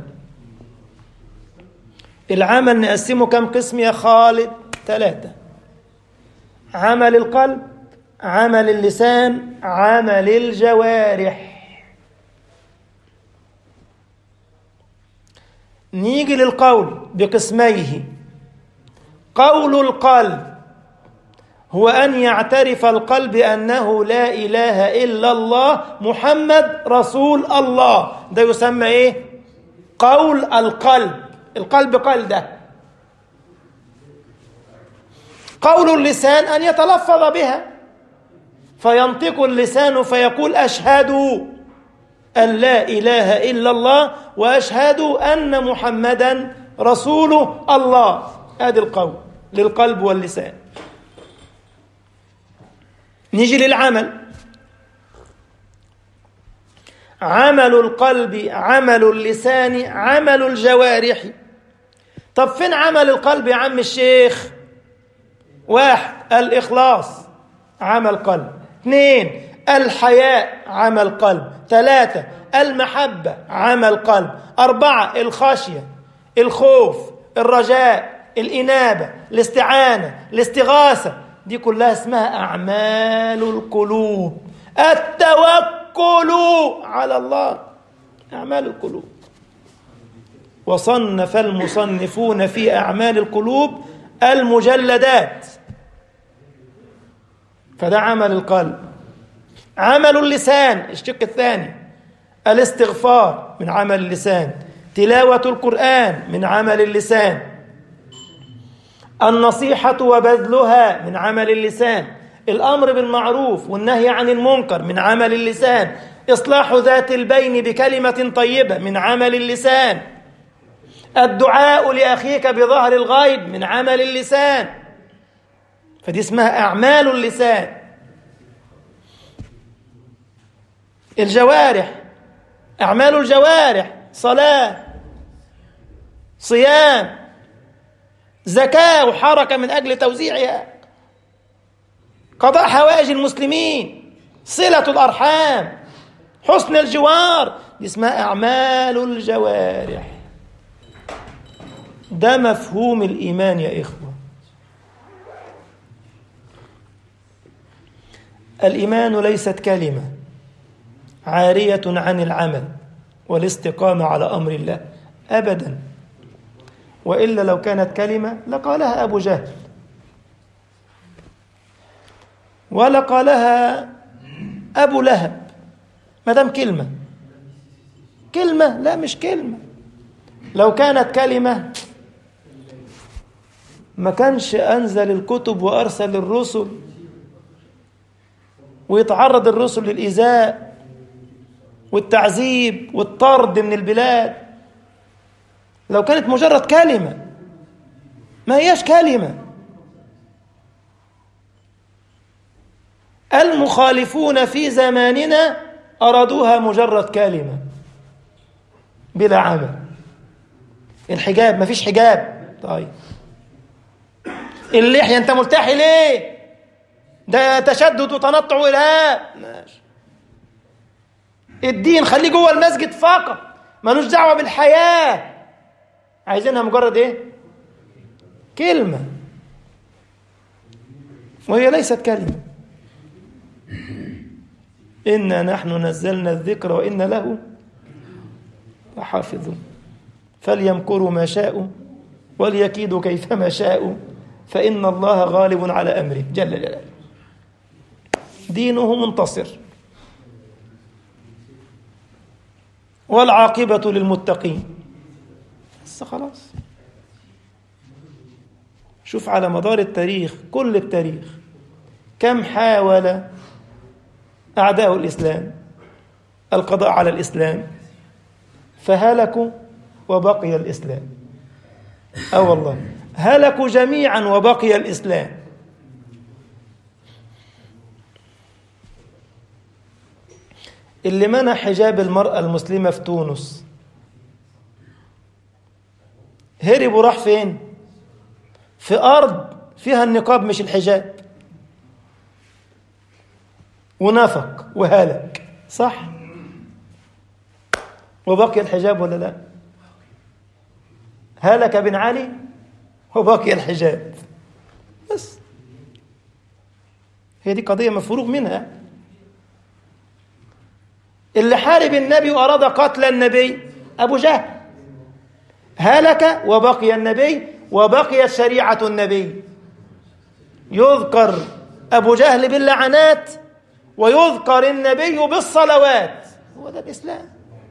العمل نقسمه كم قسم يا خالد ثلاثة عمل القلب عمل اللسان عمل الجوارح نيجي للقول بقسميه قول القلب هو أن يعترف القلب بأنه لا إله إلا الله محمد رسول الله ده يسمى إيه؟ قول القلب القلب قال ده قول اللسان أن يتلفظ بها فينطق اللسان فيقول أشهد أن لا إله إلا الله وأشهد أن محمدا رسول الله هذا القول للقلب واللسان نيجي للعمل عمل القلب عمل اللسان عمل الجوارح طب فين عمل القلب يا عم الشيخ واحد الإخلاص عمل قلب اثنين الحياء عمل قلب ثلاثة المحبة عمل قلب أربعة الخشية الخوف الرجاء الإنابة الاستعانة الاستغاثة دي كلها اسمها أعمال القلوب التوكل على الله أعمال القلوب وصنف المصنفون في أعمال القلوب المجلدات فده عمل القلب عمل اللسان الشق الثاني الاستغفار من عمل اللسان تلاوة القرآن من عمل اللسان النصيحة وبذلها من عمل اللسان الأمر بالمعروف والنهي عن المنكر من عمل اللسان إصلاح ذات البين بكلمة طيبة من عمل اللسان الدعاء لأخيك بظهر الغيب من عمل اللسان فدي اسمها أعمال اللسان الجوارح أعمال الجوارح صلاة صيام زكاة وحركة من أجل توزيعها قضاء حوائج المسلمين صلة الأرحام حسن الجوار دي اسمها أعمال الجوارح ده مفهوم الإيمان يا إخوة الإيمان ليست كلمة عارية عن العمل والاستقامة على أمر الله أبدا وإلا لو كانت كلمة لقالها أبو جهل ولقالها أبو لهب ما دام كلمة كلمة لا مش كلمة لو كانت كلمة ما كانش أنزل الكتب وأرسل الرسل ويتعرض الرسل للإيذاء والتعذيب والطرد من البلاد لو كانت مجرد كلمة ما هياش كلمة المخالفون في زماننا أرادوها مجرد كلمة بلا عمل الحجاب ما فيش حجاب طيب اللحية أنت ملتحي ليه ده تشدد وتنطع وإرهاب ماشي الدين خليه جوه المسجد فقط ملوش دعوة بالحياة عايزينها مجرد ايه كلمة وهي ليست كلمة إنا نحن نزلنا الذكر وإن له لحافظون فليمكروا ما شاءوا وليكيدوا كيفما شاءوا فإن الله غالب على أمره جل جلاله دينه منتصر والعاقبة للمتقين بس خلاص شوف على مدار التاريخ كل التاريخ كم حاول أعداء الإسلام القضاء على الإسلام فهلكوا وبقي الإسلام أو والله هلكوا جميعا وبقي الإسلام اللي منع حجاب المرأة المسلمة في تونس هرب وراح فين في أرض فيها النقاب مش الحجاب ونفق وهلك صح وبقي الحجاب ولا لا هلك بن علي وبقي الحجاب بس هي دي قضية مفروغ منها اللي حارب النبي وأراد قتل النبي أبو جهل هلك وبقي النبي وبقيت شريعة النبي يذكر أبو جهل باللعنات ويذكر النبي بالصلوات هو ده الإسلام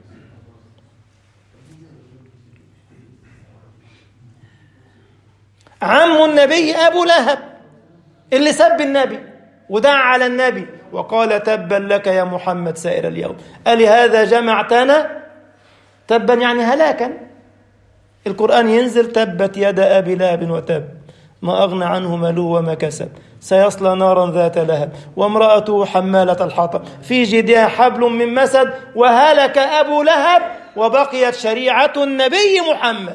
عم النبي أبو لهب اللي سب النبي ودعا على النبي وقال تبا لك يا محمد سائر اليوم ألهذا جمعتنا تبا يعني هلاكا القرآن ينزل تبت يد أبي لهب وتب ما أغنى عنه ماله وما كسب سيصلى نارا ذات لهب وامرأته حمالة الحطب في جيدها حبل من مسد وهلك أبو لهب وبقيت شريعة النبي محمد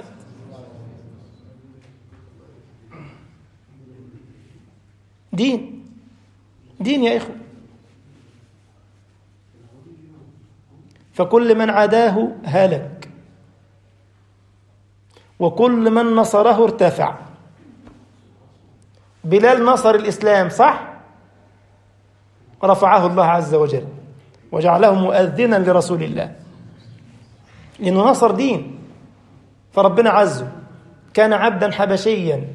دين دين يا إخوة فكل من عداه هلك وكل من نصره ارتفع بلال نصر الإسلام صح رفعه الله عز وجل وجعله مؤذنا لرسول الله لأنه نصر دين فربنا عزه كان عبدا حبشيا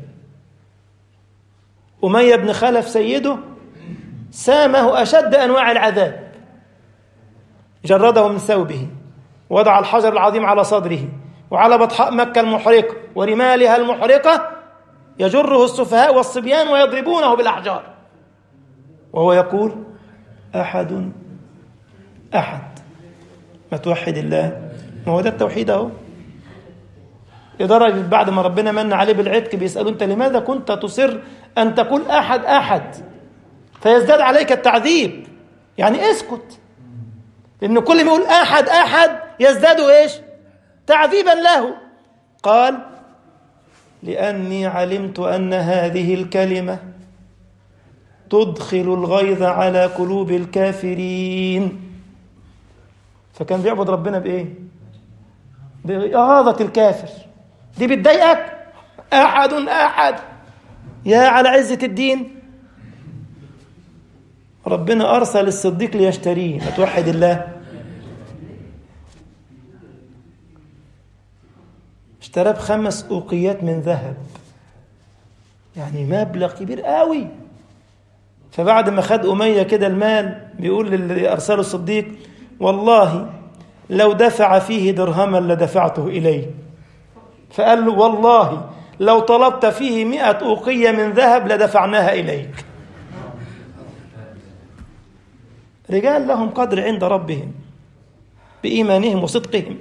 أمية بن خلف سيده سامه أشد أنواع العذاب جرده من ثوبه وضع الحجر العظيم على صدره وعلى بطحاء مكة المحرقة ورمالها المحرقة يجره السفهاء والصبيان ويضربونه بالأحجار وهو يقول أحد أحد ما توحد الله ما هو ده التوحيد أهو لدرجة بعد ما ربنا من عليه بالعتق بيسألوا أنت لماذا كنت تصر أن تقول أحد أحد فيزداد عليك التعذيب يعني اسكت لأن كل ما يقول أحد أحد يزداد إيش تعذيبا له قال لأني علمت أن هذه الكلمة تدخل الغيظ على قلوب الكافرين فكان بيعبد ربنا بإيه بإغاظة الكافر دي بتضايقك أحد أحد يا على عزة الدين ربنا أرسل الصديق ليشتريه ما توحد الله اشتراه بخمس أوقيات من ذهب يعني مبلغ كبير قوي فبعد ما خد أمية كده المال بيقول للي أرسله الصديق والله لو دفع فيه درهما لدفعته إليه فقال له والله لو طلبت فيه مئة أوقية من ذهب لدفعناها إليك رجال لهم قدر عند ربهم بإيمانهم وصدقهم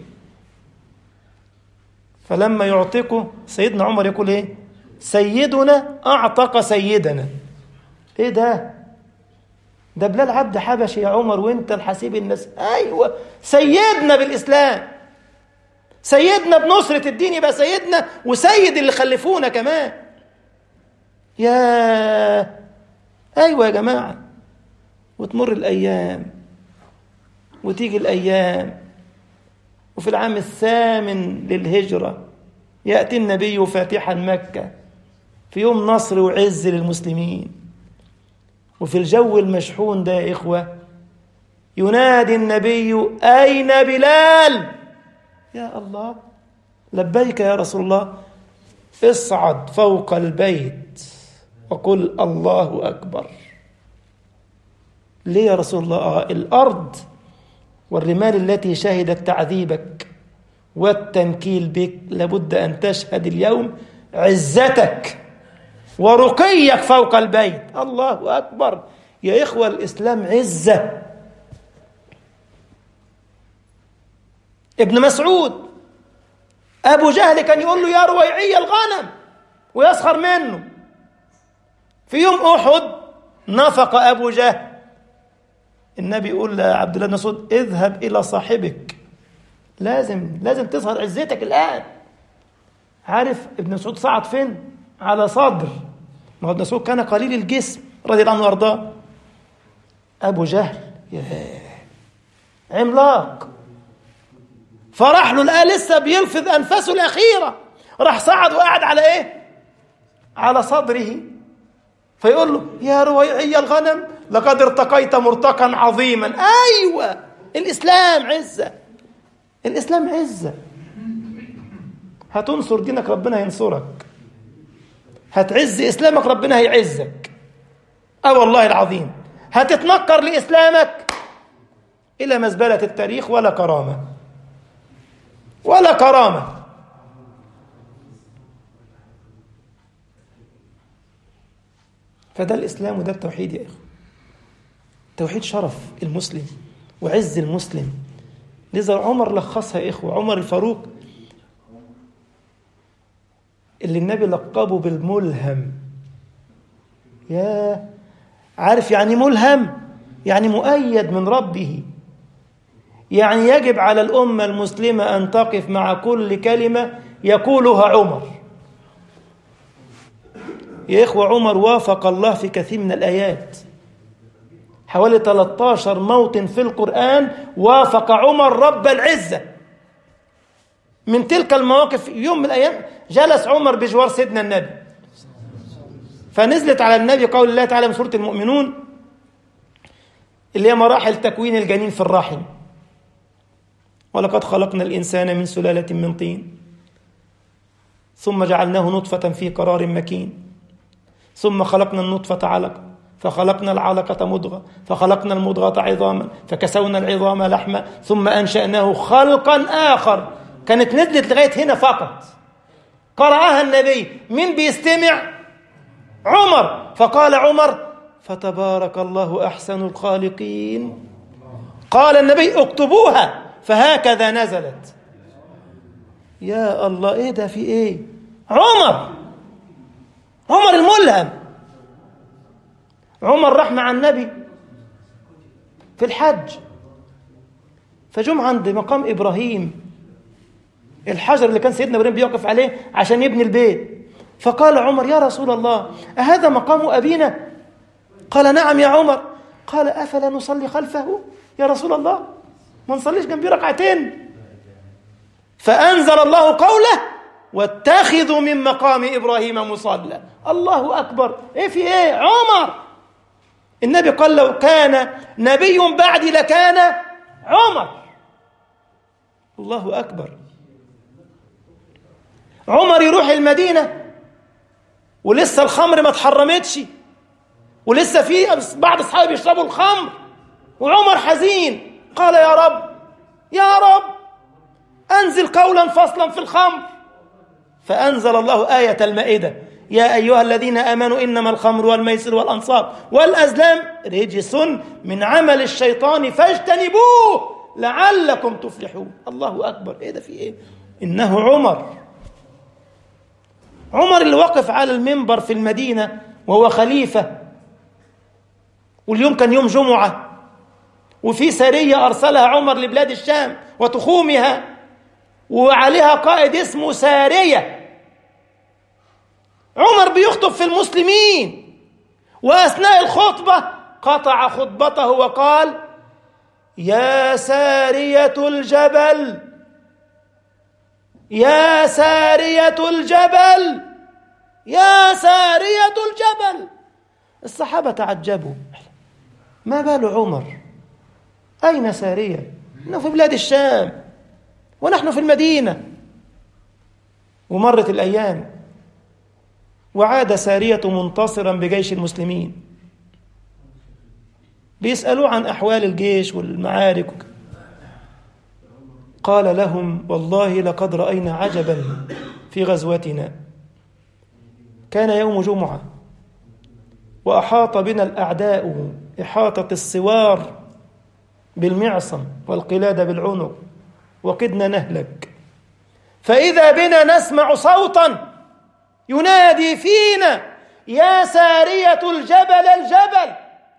فلما يعتقوا سيدنا عمر يقول ايه سيدنا اعتق سيدنا ايه ده ده بلال عبد حبشي يا عمر وانت الحسيب الناس ايوه سيدنا بالاسلام سيدنا بنصرة الدين يبقى سيدنا وسيد اللي خلفونا كمان يا ايوه يا جماعه وتمر الايام وتيجي الايام وفي العام الثامن للهجرة يأتي النبي فاتحا مكة في يوم نصر وعز للمسلمين وفي الجو المشحون ده يا إخوة ينادي النبي أين بلال يا الله لبيك يا رسول الله اصعد فوق البيت وقل الله أكبر ليه يا رسول الله آه الأرض والرمال التي شهدت تعذيبك والتنكيل بك لابد أن تشهد اليوم عزتك ورقيك فوق البيت الله أكبر يا إخوة الإسلام عزة ابن مسعود أبو جهل كان يقول له يا رويعي الغنم ويسخر منه في يوم أحد نفق أبو جهل النبي يقول لعبد الله بن مسعود اذهب الى صاحبك لازم لازم تظهر عزتك الان عارف ابن مسعود صعد فين على صدر ما هو ابن مسعود كان قليل الجسم رضي الله عنه وارضاه ابو جهل ياه عملاق فراح له لقاه لسه بيلفظ انفاسه الاخيره راح صعد وقعد على ايه على صدره فيقول له يا رويعي الغنم لقد ارتقيت مرتقا عظيما ايوه الاسلام عزه الاسلام عزه هتنصر دينك ربنا هينصرك هتعز اسلامك ربنا هيعزك اه والله العظيم هتتنكر لاسلامك الى مزبله التاريخ ولا كرامه ولا كرامه فده الاسلام وده التوحيد يا اخوه توحيد شرف المسلم وعز المسلم لذا عمر لخصها يا اخوه عمر الفاروق اللي النبي لقبه بالملهم يا عارف يعني ملهم يعني مؤيد من ربه يعني يجب على الأمة المسلمة أن تقف مع كل كلمة يقولها عمر يا إخوة عمر وافق الله في كثير من الآيات حوالي 13 موطن في القرآن وافق عمر رب العزة من تلك المواقف يوم من الأيام جلس عمر بجوار سيدنا النبي فنزلت على النبي قول الله تعالى من سورة المؤمنون اللي هي مراحل تكوين الجنين في الرحم ولقد خلقنا الإنسان من سلالة من طين ثم جعلناه نطفة في قرار مكين ثم خلقنا النطفة علقة فخلقنا العلقة مضغة فخلقنا المضغة عظاما فكسونا العظام لحما ثم أنشأناه خلقا آخر كانت نزلت لغاية هنا فقط قرأها النبي مين بيستمع عمر فقال عمر فتبارك الله أحسن الخالقين قال النبي اكتبوها فهكذا نزلت يا الله ايه ده في ايه عمر عمر الملهم عمر راح مع النبي في الحج فجم عند مقام ابراهيم الحجر اللي كان سيدنا ابراهيم بيقف عليه عشان يبني البيت فقال عمر يا رسول الله أهذا مقام أبينا قال نعم يا عمر قال أفلا نصلي خلفه يا رسول الله ما نصليش جنبي ركعتين فأنزل الله قوله واتخذوا من مقام إبراهيم مصلى الله أكبر إيه في إيه عمر النبي قال لو كان نبي بعدي لكان عمر الله أكبر عمر يروح المدينة ولسه الخمر ما اتحرمتش ولسه في بعض اصحابه بيشربوا الخمر وعمر حزين قال يا رب يا رب انزل قولا فصلا في الخمر فانزل الله ايه المائده يا ايها الذين امنوا انما الخمر والميسر والانصاب والازلام رجس من عمل الشيطان فاجتنبوه لعلكم تفلحون الله اكبر ايه ده في ايه انه عمر عمر اللي وقف على المنبر في المدينة وهو خليفة واليوم كان يوم جمعة وفي سرية أرسلها عمر لبلاد الشام وتخومها وعليها قائد اسمه سارية عمر بيخطب في المسلمين وأثناء الخطبة قطع خطبته وقال يا سارية الجبل يا سارية الجبل يا سارية الجبل الصحابة تعجبوا ما بال عمر أين سارية إنه في بلاد الشام ونحن في المدينة ومرت الأيام وعاد سارية منتصرا بجيش المسلمين بيسألوه عن أحوال الجيش والمعارك وكذا قال لهم والله لقد رأينا عجبا في غزوتنا كان يوم جمعة وأحاط بنا الأعداء إحاطة السوار بالمعصم والقلادة بالعنق وقدنا نهلك فإذا بنا نسمع صوتا ينادي فينا يا سارية الجبل الجبل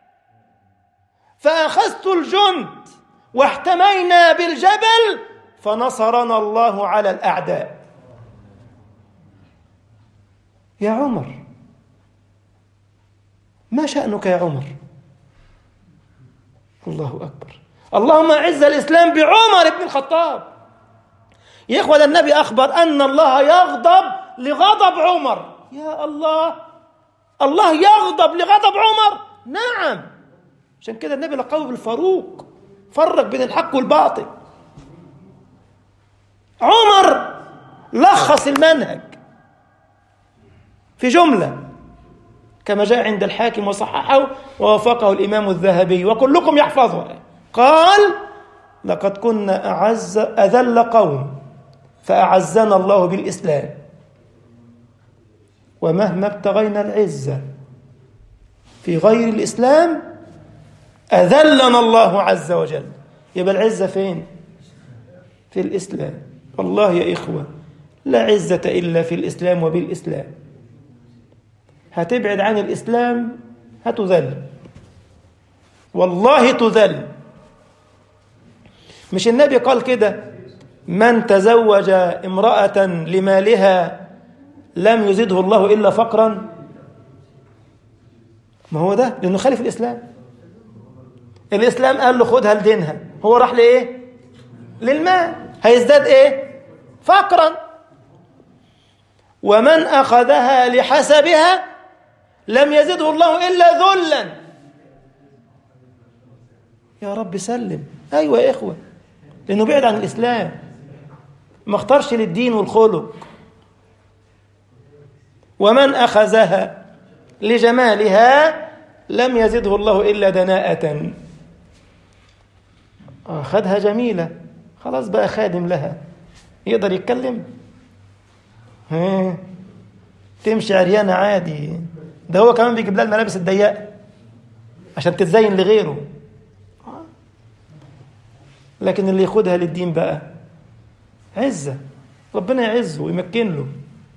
فأخذت الجند واحتمينا بالجبل فنصرنا الله على الأعداء يا عمر ما شأنك يا عمر الله أكبر اللهم أعز الإسلام بعمر بن الخطاب يا إخوة النبي أخبر أن الله يغضب لغضب عمر يا الله الله يغضب لغضب عمر نعم عشان كده النبي لقبه بالفاروق فرق بين الحق والباطل عمر لخص المنهج في جملة كما جاء عند الحاكم وصححه ووافقه الإمام الذهبي وكلكم يحفظها قال لقد كنا أعز أذل قوم فأعزنا الله بالإسلام ومهما ابتغينا العزة في غير الإسلام أذلنا الله عز وجل يبقى العزة فين؟ في الإسلام والله يا إخوة لا عزة إلا في الإسلام وبالإسلام هتبعد عن الإسلام هتذل والله تذل مش النبي قال كده من تزوج امرأة لمالها لم يزده الله إلا فقرا ما هو ده لأنه خالف الإسلام الإسلام قال له خدها لدينها هو راح لإيه للمال هيزداد إيه فقرا ومن أخذها لحسبها لم يزده الله إلا ذلا يا رب سلم أيوة يا إخوة لأنه بعد عن الإسلام ما اختارش للدين والخلق ومن أخذها لجمالها لم يزده الله إلا دناءة أخذها جميلة خلاص بقى خادم لها يقدر يتكلم ها تمشي عريانة عادي ده هو كمان بيجيب لها الملابس الضيقة عشان تتزين لغيره لكن اللي ياخدها للدين بقى عزة ربنا يعزه ويمكن له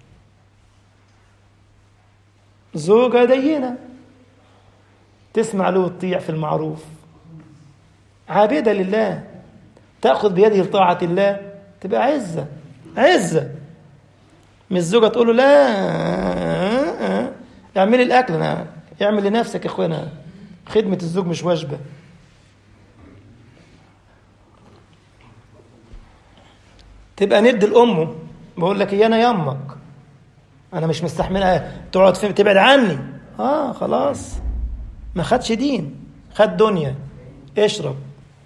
زوجة دينة تسمع له وتطيع في المعروف عابدة لله تأخذ بيده لطاعة الله تبقى عزة عزة مش الزوجة تقول له لا اعملي الأكل أنا اعمل لنفسك يا أخوانا خدمة الزوج مش واجبة تبقى ند لأمه بقول لك إيه أنا يمك أنا مش مستحملها تقعد في تبعد عني آه خلاص ما خدش دين خد دنيا اشرب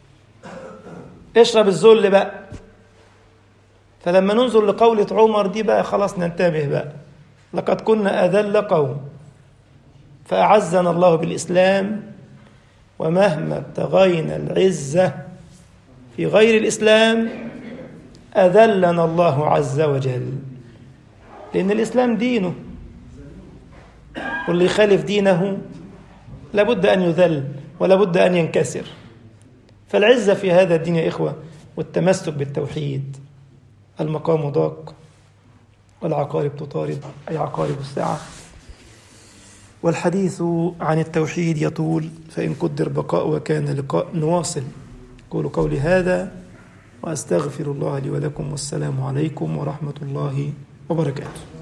اشرب الذل بقى فلما ننظر لقولة عمر دي بقى خلاص ننتبه بقى لقد كنا أذل قوم فأعزنا الله بالإسلام ومهما ابتغينا العزة في غير الإسلام أذلنا الله عز وجل لأن الإسلام دينه واللي يخالف دينه لابد أن يذل ولابد أن ينكسر فالعزة في هذا الدين يا إخوة والتمسك بالتوحيد المقام ضاق والعقارب تطارد أي عقارب الساعة والحديث عن التوحيد يطول فإن قدر بقاء وكان لقاء نواصل قولوا قولي هذا وأستغفر الله لي ولكم والسلام عليكم ورحمة الله وبركاته